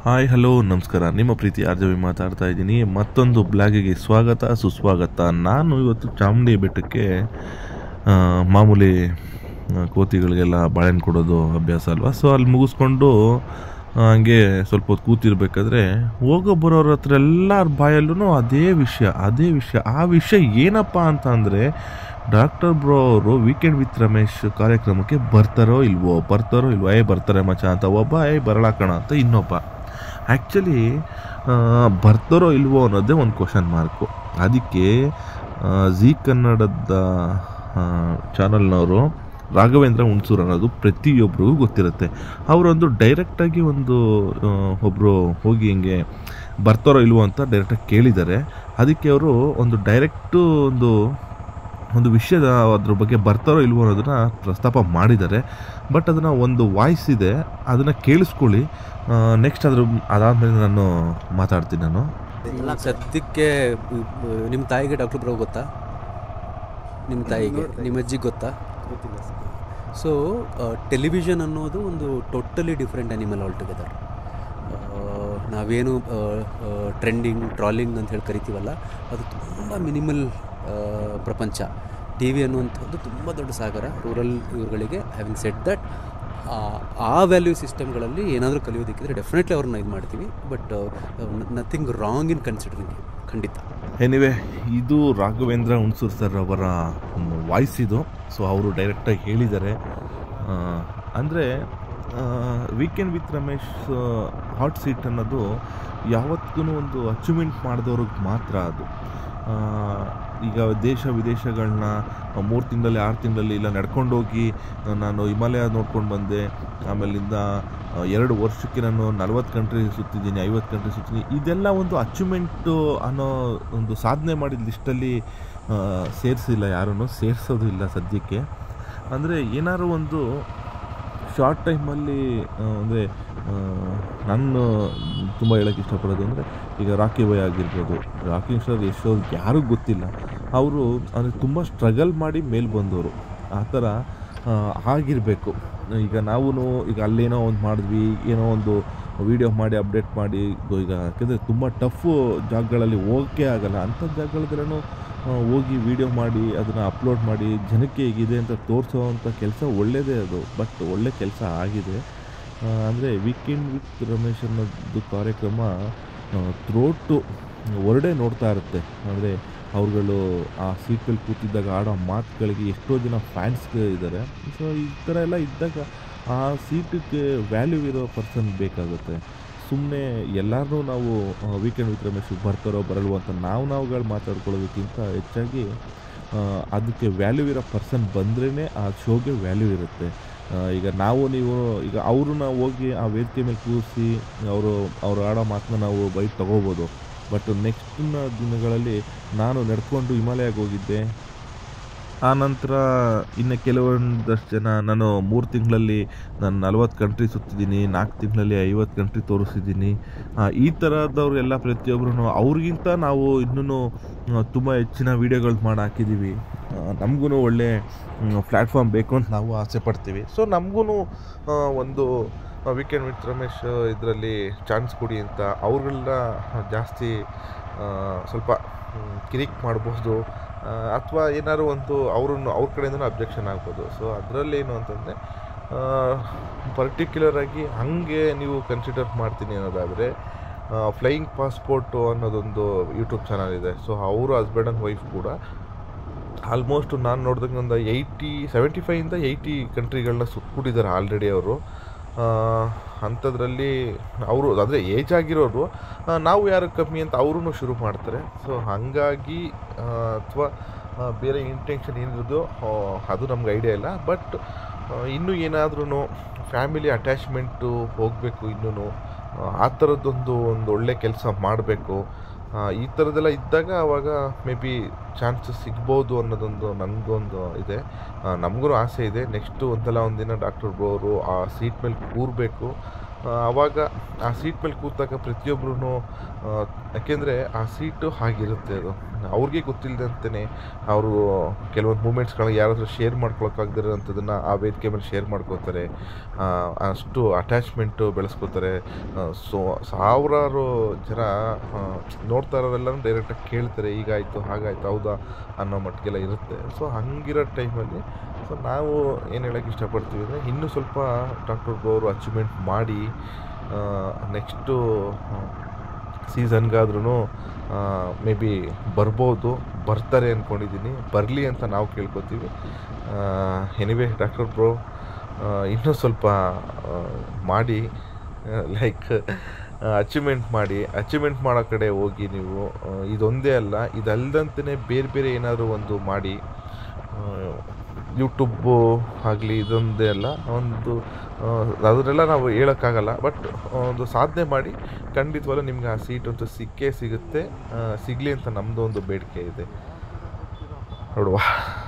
hi hello ನಮಸ್ಕಾರ ನಿಮ್ಮ ಪ್ರೀತಿ ಆರ್ಜವಿ ಮಾತಾಡ್ತಾ ಇದ್ದೀನಿ ಮತ್ತೊಂದು ಬ್ಲಾಗಿಗೆ ಸ್ವಾಗತ ಸುಸ್ವಾಗತ ನಾನು ಇವತ್ತು ಚಾಮುಂಡಿ ಬೆಟ್ಟಕ್ಕೆ ಆ, ಮಾಮೂಲಿ ಆ, ಕೋತಿಗಳಿಗೆಲ್ಲ ಬಾಳೆಹಣ್ಣು ಕೊಡೋದು ಅಭ್ಯಾಸ ಅಲ್ವಾ ಸೊ ಅಲ್ಲಿ ಮುಗಿಸ್ಕೊಂಡು ಆ, ಹಂಗೆ ಸ್ವಲ್ಪ ಹೊತ್ತು ಕೂತಿರ್ಬೇಕಾದ್ರೆ ಹೋಗೋ ಬರೋರ ಹತ್ರ ಎಲ್ಲರ ಬಾಯಲ್ಲೂ ಅದೇ ವಿಷಯ ಅದೇ ವಿಷಯ ಆ ವಿಷಯ ಏನಪ್ಪ ಅಂತ ಅಂದರೆ ಡಾಕ್ಟರ್ ಬ್ರೋ ಅವರು ವೀಕೆಂಡ್ ವಿತ್ ರಮೇಶ್ ಕಾರ್ಯಕ್ರಮಕ್ಕೆ ಬರ್ತಾರೋ ಇಲ್ವೋ ಬರ್ತಾರೋ ಇಲ್ವೋ ಏ ಬರ್ತಾರೆ ಮಚ ಅಂತ ಒಬ್ಬ ಏ ಬರಲ್ಲ ಕಣ ಅಂತ ಇನ್ನೊಬ್ಬ ಆ್ಯಕ್ಚುಲಿ ಬರ್ತಾರೋ ಇಲ್ವೋ ಅನ್ನೋದೇ ಒಂದು ಕ್ವಶನ್ ಮಾರ್ಕು ಅದಕ್ಕೆ ಜಿ ಕನ್ನಡದ ಚಾನಲ್ನವರು ರಾಘವೇಂದ್ರ ಹುಣಸೂರು ಅನ್ನೋದು ಪ್ರತಿಯೊಬ್ಬರಿಗೂ ಗೊತ್ತಿರುತ್ತೆ ಅವರೊಂದು ಡೈರೆಕ್ಟಾಗಿ ಒಂದು ಒಬ್ಬರು ಹೋಗಿ ಹಿಂಗೆ ಬರ್ತಾರೋ ಇಲ್ವೋ ಅಂತ ಡೈರೆಕ್ಟಾಗಿ ಕೇಳಿದ್ದಾರೆ ಅದಕ್ಕೆ ಅವರು ಒಂದು ಡೈರೆಕ್ಟು ಒಂದು ಒಂದು ವಿಷಯದ ಅದ್ರ ಬಗ್ಗೆ ಬರ್ತಾರೋ ಇಲ್ವೋ ಅನ್ನೋದನ್ನ ಪ್ರಸ್ತಾಪ ಮಾಡಿದ್ದಾರೆ ಬಟ್ ಅದನ್ನು ಒಂದು ವಾಯ್ಸ್ ಇದೆ ಅದನ್ನು ಕೇಳಿಸ್ಕೊಳ್ಳಿ ನೆಕ್ಸ್ಟ್ ಅದ್ರ ಅದಾದಮೇಲೆ ನಾನು ಮಾತಾಡ್ತೀನಿ ನಾನು ಸದ್ಯಕ್ಕೆ ನಿಮ್ಮ ತಾಯಿಗೆ ಡಾಕ್ಟರ್ ಬ್ರೋ ಗೊತ್ತಾ ನಿಮ್ಮ ತಾಯಿಗೆ ನಿಮ್ಮ ಅಜ್ಜಿಗೆ ಗೊತ್ತಾ ಸೊ ಟೆಲಿವಿಷನ್ ಅನ್ನೋದು ಒಂದು totally different animal all together ನಾವೇನು ಟ್ರೆಂಡಿಂಗ್ ಟ್ರಾಲಿಂಗ್ ಅಂತ ಹೇಳಿ ಕರಿತೀವಲ್ಲ ಅದು ತುಂಬ ಮಿನಿಮಲ್ ಪ್ರಪಂಚ ಟಿ ವಿ ಅನ್ನುವಂಥದ್ದು ತುಂಬ ದೊಡ್ಡ ಸಾಗರ ರೂರಲ್ ಇವ್ರುಗಳಿಗೆ ಹ್ಯಾವಿಂಗ್ ಸೆಟ್ ದಟ್ ಆ ವ್ಯಾಲ್ಯೂ ಸಿಸ್ಟಮ್ಗಳಲ್ಲಿ ಏನಾದರೂ ಕಲಿಯೋದಕ್ಕಿದ್ರೆ ಡೆಫಿನೆಟ್ಲಿ ಅವ್ರನ್ನ ಇದು ಮಾಡ್ತೀವಿ but nothing wrong in considering ಖಂಡಿತ ಎನಿವೆ ಇದು ರಾಘವೇಂದ್ರ ಹುಣಸೂರು ಸರ್ ಅವರ ವಾಯ್ಸ್ ಇದು ಸೊ ಅವರು ಡೈರೆಕ್ಟಾಗಿ ಹೇಳಿದ್ದಾರೆ ಅಂದರೆ weekend with Ramesh hot seat ಅನ್ನೋದು ಯಾವತ್ತಿಗೂ ಒಂದು ಅಚೀವ್ಮೆಂಟ್ ಮಾಡಿದವ್ರಿಗೆ ಮಾತ್ರ ಅದು ಆ, ಈಗ ದೇಶ ವಿದೇಶಗಳನ್ನ ಮೂರು ತಿಂಗಳಲ್ಲಿ ಆರು ತಿಂಗಳಲ್ಲಿ ಇಲ್ಲ ನಡ್ಕೊಂಡೋಗಿ ನಾನು ಹಿಮಾಲಯ ನೋಡ್ಕೊಂಡು ಬಂದೆ ಆಮೇಲಿಂದ ಆ, ಎರಡು ವರ್ಷಕ್ಕೆ ನಾನು ನಲ್ವತ್ತು ಕಂಟ್ರಿ ಸುತ್ತಿದ್ದೀನಿ ಐವತ್ತು ಕಂಟ್ರಿ ಸುತ್ತಿದ್ದೀನಿ ಇದೆಲ್ಲ ಒಂದು ಅಚೀವ್ಮೆಂಟು ಅನ್ನೋ ಒಂದು ಸಾಧನೆ ಮಾಡಿದ ಲಿಸ್ಟಲ್ಲಿ ಸೇರಿಸಿಲ್ಲ ಯಾರೂ ಸೇರಿಸೋದು ಇಲ್ಲ ಸದ್ಯಕ್ಕೆ ಅಂದರೆ ಏನಾದ್ರು ಒಂದು ಶಾರ್ಟ್ ಟೈಮಲ್ಲಿ ಅಂದರೆ ನಾನು ತುಂಬ ಹೇಳೋಕ್ಕೆ ಇಷ್ಟಪಡೋದು ಅಂದರೆ ಈಗ ರಾಕಿ ಬಾಯ್ ಆಗಿರ್ಬೋದು ರಾಕಿ ಸ್ಟಾರ್ ಎಷ್ಟೋ ಯಾರಿಗೂ ಗೊತ್ತಿಲ್ಲ ಅವರು ಅಂದರೆ ತುಂಬ ಸ್ಟ್ರಗಲ್ ಮಾಡಿ ಮೇಲೆ ಬಂದವರು ಆ ಥರ ಆ, ಆಗಿರಬೇಕು ಈಗ ನಾವು ಈಗ ಅಲ್ಲೇನೋ ಒಂದು ಮಾಡಿದ್ವಿ ಏನೋ ಒಂದು ವೀಡಿಯೋ ಮಾಡಿ ಅಪ್ಡೇಟ್ ಮಾಡಿ ಗೊ- ಈಗ ಯಾಕೆಂದರೆ ತುಂಬ ಟಫ್ ಜಾಗಗಳಲ್ಲಿ ಹೋಗೋಕ್ಕೆ ಆಗಲ್ಲ ಅಂಥ ಜಾಗಗಳಿಗೆಲ್ಲೂ ಹೋಗಿ ವೀಡಿಯೋ ಮಾಡಿ ಅದನ್ನು ಅಪ್ಲೋಡ್ ಮಾಡಿ ಜನಕ್ಕೆ ಹೇಗಿದೆ ಅಂತ ತೋರಿಸೋವಂಥ ಕೆಲಸ ಒಳ್ಳೆಯದೇ ಅದು ಬಟ್ ಒಳ್ಳೆ ಕೆಲಸ ಆಗಿದೆ ಅಂದರೆ ವೀಕೆಂಡ್ ವಿತ್ ರಮೇಶ್ ಅನ್ನೋದು ಕಾರ್ಯಕ್ರಮ ಥ್ರೋಟು ಹೊರಡೆ ನೋಡ್ತಾ ಇರುತ್ತೆ ಅಂದರೆ ಅವ್ರುಗಳು ಆ ಸೀಟಲ್ಲಿ ಕೂತಿದ್ದಾಗ ಆಡೋ ಮಾತುಗಳಿಗೆ ಎಷ್ಟೋ ಜನ ಫ್ಯಾನ್ಸ್ ಇದ್ದಾರೆ ಸೊ ಈ ಥರ ಎಲ್ಲ ಇದ್ದಾಗ ಆ ಸೀಟಿಗೆ ವ್ಯಾಲ್ಯೂ ಇರೋ ಪರ್ಸನ್ ಬೇಕಾಗುತ್ತೆ ಸುಮ್ಮನೆ ಎಲ್ಲರನ್ನೂ ನಾವು ವೀಕೆಂಡ್ ವಿತ್ ರಮೇಶ್ ಬರ್ತಾರೋ ಬರಲ್ವೋ ಅಂತ ನಾವು ನಾವುಗಳು ಮಾತಾಡ್ಕೊಳ್ಳೋದಕ್ಕಿಂತ ಹೆಚ್ಚಾಗಿ ಆ, ಅದಕ್ಕೆ ವ್ಯಾಲ್ಯೂ ಇರೋ ಪರ್ಸನ್ ಬಂದ್ರೇ ಆ ಶೋಗೆ ವ್ಯಾಲ್ಯೂ ಇರುತ್ತೆ ಆ, ಈಗ ನಾವು ನೀವು ಈಗ ಅವ್ರನ್ನ ಹೋಗಿ ಆ ವೇದಿಕೆ ಮೇಲೆ ಕೂರಿಸಿ ಅವರು ಅವ್ರು ಆಡೋ ಮಾತನ್ನ ನಾವು ಬೈಟ್ ತೊಗೋಬೋದು ಬಟ್ ನೆಕ್ಸ್ಟಿನ ದಿನಗಳಲ್ಲಿ ನಾನು ನಡ್ಕೊಂಡು ಹಿಮಾಲಯಕ್ಕೆ ಹೋಗಿದ್ದೆ ಆ ನಂತರ ಇನ್ನು ಕೆಲವೊಂದಷ್ಟು ಜನ ನಾನು ಮೂರು ತಿಂಗಳಲ್ಲಿ ನಾನು ನಲ್ವತ್ತು ಕಂಟ್ರಿ ಸುತ್ತಿದ್ದೀನಿ ನಾಲ್ಕು ತಿಂಗಳಲ್ಲಿ ಐವತ್ತು ಕಂಟ್ರಿ ತೋರಿಸಿದ್ದೀನಿ ಆ, ಈ ಥರದವ್ರು ಎಲ್ಲ ಪ್ರತಿಯೊಬ್ಬರು ಅವ್ರಿಗಿಂತ ನಾವು ಇನ್ನೂ ತುಂಬ ಹೆಚ್ಚಿನ ವೀಡಿಯೋಗಳು ಮಾಡಿ ಹಾಕಿದ್ದೀವಿ ನಮಗೂ ಒಳ್ಳೆ ಪ್ಲ್ಯಾಟ್ಫಾರ್ಮ್ ಬೇಕು ಅಂತ ನಾವು ಆಸೆ ಪಡ್ತೀವಿ ಸೊ ನಮಗೂ ಒಂದು ವೀಕೆಂಡ್ ವಿತ್ ರಮೇಶ್ ಇದರಲ್ಲಿ ಚಾನ್ಸ್ ಕೊಡಿ ಅಂತ ಅವ್ರುಗಳನ್ನ ಜಾಸ್ತಿ ಆ, ಸ್ವಲ್ಪ ಮ್, ಕಿರಿಕ್ ಮಾಡ್ಬೋದು ಅಥವಾ ಏನಾದ್ರು ಒಂದು ಅವ್ರನ್ನು ಅವ್ರ ಕಡೆಯಿಂದನೂ ಅಬ್ಜೆಕ್ಷನ್ ಆಗ್ಬೋದು ಸೊ ಅದರಲ್ಲಿ ಏನು ಅಂತಂದರೆ ಪರ್ಟಿಕ್ಯುಲರ್ ಆಗಿ ಹಾಗೆ ನೀವು ಕನ್ಸಿಡರ್ ಮಾಡ್ತೀನಿ ಅನ್ನೋದಾದರೆ ಫ್ಲೈಯಿಂಗ್ ಪಾಸ್ಪೋರ್ಟು ಅನ್ನೋದೊಂದು ಯೂಟ್ಯೂಬ್ ಚಾನಲ್ ಇದೆ ಸೊ ಅವರು ಹಸ್ಬೆಂಡ್ ಆ್ಯಂಡ್ ವೈಫ್ ಕೂಡ ಆಲ್ಮೋಸ್ಟ್ ನಾನು ನೋಡಿದಂಗೆ ಒಂದು ಏಯ್ಟಿ ಸೆವೆಂಟಿ ಫೈಯಿಂದ ಏಯ್ಟಿ ಕಂಟ್ರಿಗಳನ್ನ ಸುತ್ಬಿಟ್ಟಿದ್ದಾರೆ ಆಲ್ರೆಡಿ ಅವರು ಅಂಥದ್ರಲ್ಲಿ ಅವರು ಅಂದರೆ ಏಜ್ ಆಗಿರೋರು ಆ, ನಾವು ಯಾರು ಕಮ್ಮಿ ಅಂತ ಅವರೂ ಶುರು ಮಾಡ್ತಾರೆ ಸೊ ಹಾಗಾಗಿ ಅಥವಾ ಬೇರೆ ಇಂಟೆನ್ಷನ್ ಏನಿರೋದು ಆ, ಅದು ನಮ್ಗೆ ಐಡಿಯಾ ಇಲ್ಲ ಬಟ್ ಇನ್ನೂ ಏನಾದ್ರೂ ಫ್ಯಾಮಿಲಿ ಅಟ್ಯಾಚ್ಮೆಂಟು ಹೋಗಬೇಕು ಇನ್ನೂ ಆ ಥರದ್ದೊಂದು ಒಂದು ಒಳ್ಳೆ ಕೆಲಸ ಮಾಡಬೇಕು ಈ ಥರದ್ದೆಲ್ಲ ಇದ್ದಾಗ ಆವಾಗ ಮೇ ಬಿ ಚಾನ್ಸಸ್ ಸಿಗ್ಬೋದು ಅನ್ನೋದೊಂದು ನನಗೊಂದು ಇದೆ ನಮಗೂ ಆಸೆ ಇದೆ ನೆಕ್ಸ್ಟು ಒಂದಲ್ಲ ಒಂದಿನ ಡಾಕ್ಟರ್ ಬ್ರೋ ಅವರು ಆ ಸೀಟ್ ಮೇಲೆ ಕೂರಬೇಕು ಆವಾಗ ಆ ಸೀಟ್ ಮೇಲೆ ಕೂತಾಗ ಪ್ರತಿಯೊಬ್ಬರೂ ಯಾಕೆಂದರೆ ಆ ಸೀಟು ಹಾಗಿರುತ್ತೆ ಅದು ಅವ್ರಿಗೆ ಗೊತ್ತಿಲ್ಲದಂತೆಯೇ ಅವರು ಕೆಲವೊಂದು ಮೂಮೆಂಟ್ಸ್ಗಳನ್ನ ಯಾರಾದರೂ ಶೇರ್ ಮಾಡ್ಕೊಳಕ್ಕಾಗದಿರೋಂಥದ್ದನ್ನು ಆ ವೇದಿಕೆ ಮೇಲೆ ಶೇರ್ ಮಾಡ್ಕೋತಾರೆ ಆ, ಅಷ್ಟು ಅಟ್ಯಾಚ್ಮೆಂಟು ಬೆಳೆಸ್ಕೋತಾರೆ ಸೊ ಸಾವಿರಾರು ಜನ ಆ, ನೋಡ್ತಾ ಇರೋರೆಲ್ಲರೂ ಡೈರೆಕ್ಟಾಗಿ ಕೇಳ್ತಾರೆ ಹೀಗಾಯಿತು ಹಾಗಾಯಿತು ಹೌದಾ ಅನ್ನೋ ಮಟ್ಟಿಗೆಲ್ಲ ಇರುತ್ತೆ ಸೊ ಹಂಗಿರೋ ಟೈಮಲ್ಲಿ ಸೊ ನಾವು ಏನು ಹೇಳೋಕ್ಕೆ ಇಷ್ಟಪಡ್ತೀವಿ ಅಂದರೆ ಇನ್ನೂ ಸ್ವಲ್ಪ ಡಾಕ್ಟರ್ ಅವರು ಅಚೀವ್ಮೆಂಟ್ ಮಾಡಿ ನೆಕ್ಸ್ಟು ಸೀಸನ್ಗಾದ್ರೂ ಮೇ ಬಿ ಬರ್ಬೋದು ಬರ್ತಾರೆ ಅಂದ್ಕೊಂಡಿದ್ದೀನಿ ಬರಲಿ ಅಂತ ನಾವು ಕೇಳ್ಕೊತೀವಿ ಎನಿವೇ ಡಾಕ್ಟರ್ ಬ್ರೋ ಇನ್ನೂ ಸ್ವಲ್ಪ ಆ, ಮಾಡಿ ಲೈಕ್ ಅಚೀವ್ಮೆಂಟ್ ಮಾಡಿ ಅಚೀವ್ಮೆಂಟ್ ಮಾಡೋ ಕಡೆ ಹೋಗಿ ನೀವು ಆ, ಇದೊಂದೇ ಅಲ್ಲ ಇದಲ್ದಂತೆಯೇ ಬೇರೆ ಬೇರೆ ಏನಾದರೂ ಒಂದು ಮಾಡಿ ಯೂಟ್ಯೂಬು ಆಗಲಿ ಇದೊಂದೇ ಅಲ್ಲ ಒಂದು ಆ, ಅದನ್ನೆಲ್ಲ ನಾವು ಹೇಳೋಕ್ಕಾಗಲ್ಲ ಬಟ್ ಒಂದು ಸಾಧನೆ ಮಾಡಿ ಖಂಡಿತವಾಗ್ಲೂ ನಿಮ್ಗೆ ಆ ಸೀಟ್ ಅಂತೂ ಸಿಕ್ಕೇ ಸಿಗುತ್ತೆ ಸಿಗಲಿ ಅಂತ ನಮ್ಮದು ಒಂದು ಬೇಡಿಕೆ ಇದೆ ನೋಡುವ